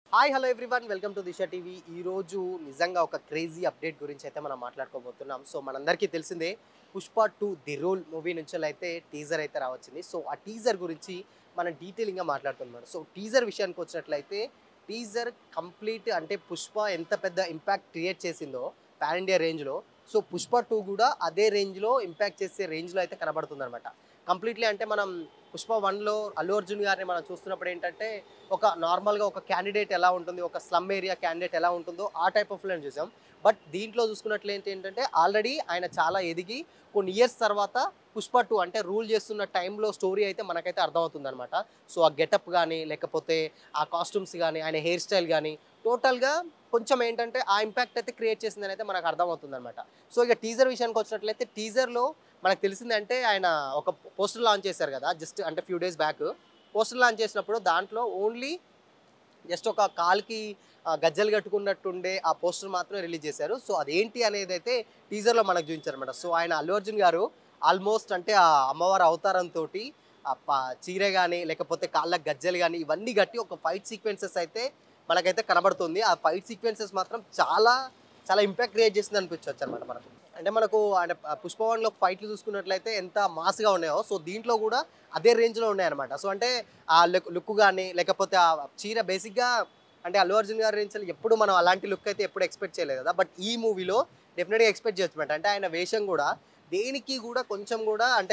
hi hello everyone welcome to Disha TV ఈ రోజు నిజంగా ఒక క్రేజీ అప్డేట్ గురించి అయితే మనం మాట్లాడుకోబోతున్నాం సో మనందరికీ తెలిసిందే Pushpa two the rule movie నుంచి అయితే టీజర్ అయితే రావచ్చింది సో ఆ టీజర్ గురించి మనం డీటెయిలింగ్గా మాట్లాడుతున్నాం సో టీజర్ విషయానికి వచ్చినట్లయితే టీజర్ కంప్లీట్ అంటే పుష్ప ఎంత పెద్ద ఇంపాక్ట్ క్రియేట్ చేసిందో పాన్ ఇండియా రేంజ్లో సో పుష్ప టూ కూడా అదే రేంజ్లో ఇంపాక్ట్ చేసే రేంజ్లో అయితే కనబడుతుంది అనమాట కంప్లీట్లీ అంటే మనం పుష్ప వన్లో అల్లు అర్జున్ గారిని మనం చూస్తున్నప్పుడు ఏంటంటే ఒక నార్మల్గా ఒక క్యాండిడేట్ ఎలా ఉంటుంది ఒక స్లమ్ ఏరియా క్యాండిడేట్ ఎలా ఉంటుందో ఆ టైప్ ఆఫ్ ఫిల్మ్ చూసాం బట్ దీంట్లో చూసుకున్నట్లయితే ఏంటంటే ఆల్రెడీ ఆయన చాలా ఎదిగి కొన్ని ఇయర్స్ తర్వాత పుష్ప టూ అంటే రూల్ చేస్తున్న టైంలో స్టోరీ అయితే మనకైతే అర్థమవుతుంది అనమాట సో ఆ గెటప్ కానీ లేకపోతే ఆ కాస్ట్యూమ్స్ కానీ ఆయన హెయిర్ స్టైల్ కానీ టోటల్గా కొంచెం ఏంటంటే ఆ ఇంపాక్ట్ అయితే క్రియేట్ చేసిందని అయితే మనకు అర్థమవుతుంది అనమాట సో ఇక టీజర్ విషయానికి వచ్చినట్లయితే టీజర్లో మనకు తెలిసిందంటే ఆయన ఒక పోస్టర్ లాంచ్ చేశారు కదా జస్ట్ అంటే few days back poster launch చేసినప్పుడు దాంట్లో ఓన్లీ జస్ట్ ఒక కాల్కి ఆ, గజ్జలు కట్టుకున్నట్టుండే ఆ పోస్టర్ మాత్రమే రిలీజ్ చేశారు సో అదేంటి అనేది అయితే టీజర్లో మనకు చూపించారు అనమాట సో ఆయన అల్లు అర్జున్ గారు ఆల్మోస్ట్ అంటే ఆ అమ్మవారి అవతారంతో ఆ ప- చీర కానీ లేకపోతే కాళ్ళ గజ్జలు కానీ ఇవన్నీ కట్టి ఒక ఫైట్ సీక్వెన్సెస్ అయితే మనకైతే కనబడుతుంది ఆ ఫైట్ సీక్వెన్సెస్ మాత్రం చాలా చాలా ఇంపాక్ట్ క్రియేట్ చేసింది అనిపించవచ్చు అనమాట మనకు అంటే మనకు అంటే పుష్ప వన్లో ఫైట్లు చూసుకున్నట్లయితే ఎంత మాస్గా ఉన్నాయో సో దీంట్లో కూడా అదే రేంజ్లో ఉన్నాయన్నమాట సో అంటే ఆ లుక్ లుక్ కానీ లేకపోతే ఆ చీర బేసిక్గా అంటే అల్లు అర్జున్ గారి నుంచి ఎప్పుడు మనం అలాంటి లుక్ అయితే ఎప్పుడు ఎక్స్పెక్ట్ చేయలేదు కదా బట్ ఈ మూవీలో డెఫినెట్గా ఎక్స్పెక్ట్ చేయొచ్చు అనమాట అంటే ఆయన వేషం కూడా దేనికి కూడా కొంచెం కూడా అంటే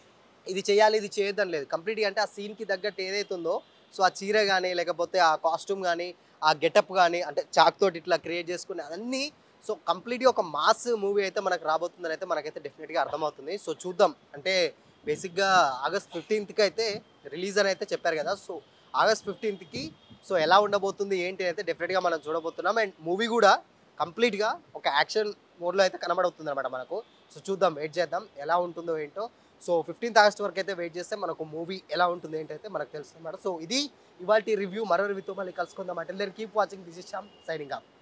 ఇది చేయాలి ఇది చేయొద్దని లేదు కంప్లీట్గా అంటే ఆ సీన్కి తగ్గట్టు ఏదైతే ఉందో సో ఆ చీర కానీ లేకపోతే ఆ కాస్ట్యూమ్ కానీ ఆ గెటప్ కానీ అంటే చాక్ తోటి ఇట్లా క్రియేట్ చేసుకుని అన్నీ సో కంప్లీట్గా ఒక మాస్ మూవీ అయితే మనకు రాబోతుందని అయితే మనకైతే డెఫినెట్గా అర్థమవుతుంది సో చూద్దాం అంటే బేసిక్గా ఆగస్ట్ ఫిఫ్టీన్త్కి అయితే రిలీజ్ అని అయితే చెప్పారు కదా సో ఆగస్ట్ ఫిఫ్టీన్త్కి సో ఎలా ఉండబోతుంది ఏంటి అయితే డెఫినెట్గా మనం చూడబోతున్నాం అండ్ మూవీ కూడా కంప్లీట్గా ఒక యాక్షన్ మోడ్లో అయితే కనబడుతుంది అనమాట మనకు సో చూద్దాం వెయిట్ చేద్దాం ఎలా ఉంటుందో ఏంటో సో ఫిఫ్టీన్త్ ఆగస్ట్ వరకు అయితే వెయిట్ చేస్తే మనకు మూవీ ఎలా ఉంటుంది ఏంటైతే మనకు తెలుస్తుంది అనమాట సో ఇది ఇవాళ రివ్యూ మరో రివ్యూతో మళ్ళీ కలుసుకుందాం అంటే keep watching this is Shyam signing of